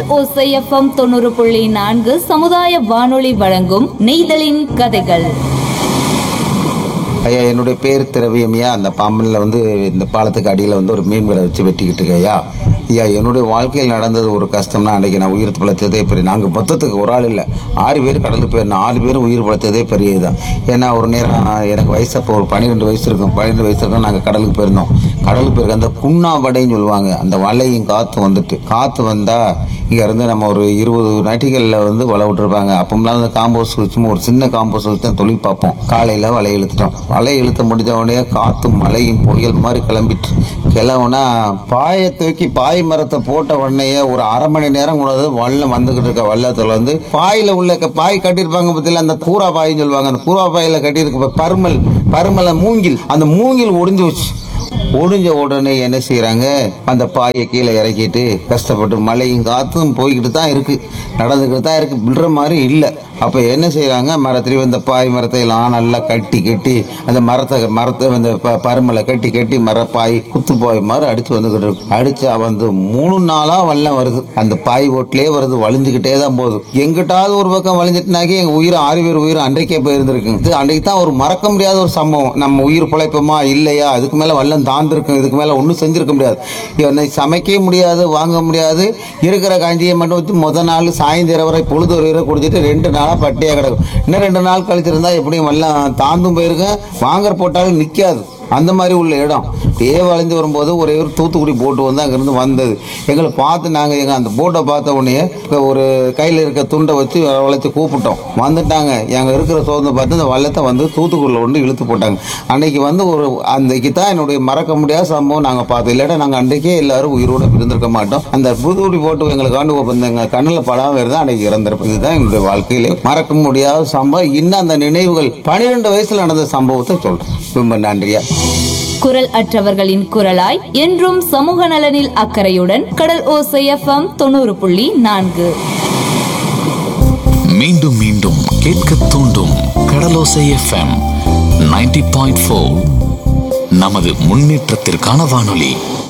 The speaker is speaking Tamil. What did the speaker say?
ஓசை எஃப்எம் தொண்ணூறு புள்ளி நான்கு சமுதாய வானொலி வழங்கும் நெய்தலின் கதைகள் ஐயா என்னுடைய பேர் திரவியம்யா அந்த பாம்பனில் வந்து இந்த பாலத்துக்கு அடியில் வந்து ஒரு மீன் விலை வச்சு வெட்டிக்கிட்டு இருக்கேன் ஐயா ஐயா என்னுடைய வாழ்க்கையில் நடந்தது ஒரு கஷ்டம்னா அன்றைக்கி நான் உயிர் பிழைத்ததே பெரிய நாங்கள் மொத்தத்துக்கு ஒரு ஆள் இல்லை ஆறு பேர் கடலுக்கு போயிருந்தோம் ஆறு பேரும் உயிர் பிழைத்ததே பெரிய இதுதான் ஏன்னா ஒரு நேரம் எனக்கு வயசு அப்போ ஒரு பன்னிரெண்டு வயசு இருக்கும் பன்னிரெண்டு வயசு இருக்கும் நாங்கள் கடலுக்கு போயிருந்தோம் கடலுக்கு போயிருக்க அந்த குண்ணா வடைன்னு சொல்லுவாங்க அந்த வலையும் காற்று வந்துட்டு காற்று வந்தால் இங்கே இருந்து நம்ம ஒரு இருபது நட்டிகளில் வந்து வலை விட்டுருப்பாங்க அப்போம்லாம் அந்த காம்போஸ் வச்சும் ஒரு சின்ன காம்போஸ் வச்சு தான் தொழில் பார்ப்போம் காலையில் வலை இழுத்துட்டோம் வலை இழுத்த முடிஞ்ச உடனே காற்று மழையும் புயல் மாதிரி கிளம்பிட்டு கிளவுனா பாயை தூக்கி பாய் மரத்தை போட்ட உடனே ஒரு அரை மணி நேரம் கூட வல்லம் வந்துகிட்டு இருக்க வல்லத்தில் வந்து பாயில உள்ள க- பாய் கட்டியிருப்பாங்க பத்தியில அந்த கூரா பாயின்னு சொல்லுவாங்க அந்த கூரா பாயில கட்டியிருக்க பருமல் பருமலை மூங்கில் அந்த மூங்கில் ஒடிஞ்சு வச்சு ஒடிஞ்ச உடனே என்ன செய்யறாங்க அந்த பாயை கீழே இறக்கிட்டு கஷ்டப்பட்டு மழையும் காத்தும் போய்கிட்டு தான் இருக்கு நடந்துக்கிட்டு தான் இருக்கு விடுற மாதிரி இல்லை அப்போ என்ன செய்யறாங்க மரத்துலேயும் இந்த பாய் மரத்தை எல்லாம் நல்லா கட்டி கட்டி அந்த மரத்தை மரத்தை அந்த ப- பருமலை கட்டி கட்டி மரப்பாய் குத்து பாய் மாதிரி அடிச்சு வந்துகிட்டு இருக்கு அடிச்சு வந்து மூணு நாளா வெள்ளம் வருது அந்த பாய் ஓட்டிலே வருது வலிஞ்சுக்கிட்டே தான் போகுது எங்கிட்டாவது ஒரு பக்கம் வலிஞ்சிட்டுனாக்கி எங்க உயிர் ஆறு பேர் உயிர் அன்றைக்கே போயிருந்திருக்கு இது அன்றைக்கு தான் ஒரு மறக்க முடியாத ஒரு சம்பவம் நம்ம உயிர் பிழைப்போமா இல்லையா அதுக்கு மேல வெள்ளம் தாழ்ந்திருக்கும் இதுக்கு மேல ஒன்றும் செஞ்சிருக்க முடியாது இவனை சமைக்க முடியாது வாங்க முடியாது இருக்கிற காஞ்சியை மட்டும் வச்சு முத நாள் சாயந்தரம் வரை பொழுது ஒரு வரை குடிச்சிட்டு ரெண்டு நாளா பட்டியா கிடக்கும் இன்னும் ரெண்டு நாள் கழிச்சிருந்தா எப்படியும் வெள்ளம் தாந்தும் போயிருக்கேன் வாங்கற போட்டாலும் நிக்காது அந்த மாதிரி உள்ள இடம் அப்படியே வளைஞ்சு வரும்போது ஒரே ஒரு தூத்துக்குடி போட்டு வந்து அங்கேருந்து வந்தது எங்களை பார்த்து நாங்கள் எங்கள் அந்த போட்டை பார்த்த உடனே இப்ப ஒரு கையில் இருக்க துண்டை வச்சு வளைச்சு கூப்பிட்டோம் வந்துட்டாங்க எங்கள் இருக்கிற சோதனை பார்த்து அந்த வள்ளத்தை வந்து தூத்துக்குடியில் கொண்டு இழுத்து போட்டாங்க அன்னைக்கு வந்து ஒரு அன்னைக்கு தான் என்னுடைய மறக்க முடியாத சம்பவம் நாங்கள் பார்த்தோம் இல்லாட்டா நாங்கள் அன்றைக்கே எல்லாரும் உயிரோட இருந்திருக்க மாட்டோம் அந்த தூத்துக்குடி போட்டு எங்களுக்கு ஆண்டு எங்கள் கண்ணில் படாமல் இருந்தால் அன்னைக்கு இறந்திருப்போம் இதுதான் என்னுடைய வாழ்க்கையிலே மறக்க முடியாத சம்பவம் இன்னும் அந்த நினைவுகள் பன்னிரெண்டு வயசுல நடந்த சம்பவத்தை சொல்கிறேன் ரொம்ப நன்றியா குரல் அற்றவர்களின் குரலாய் என்றும் சமூக நலனில் அக்கறையுடன் கடல் ஓசை எஃப்எம் தொண்ணூறு புள்ளி நான்கு மீண்டும் மீண்டும் கேட்க தூண்டும் கடலோசை எஃப்எம் 90.4 பாயிண்ட் நமது முன்னேற்றத்திற்கான வானொலி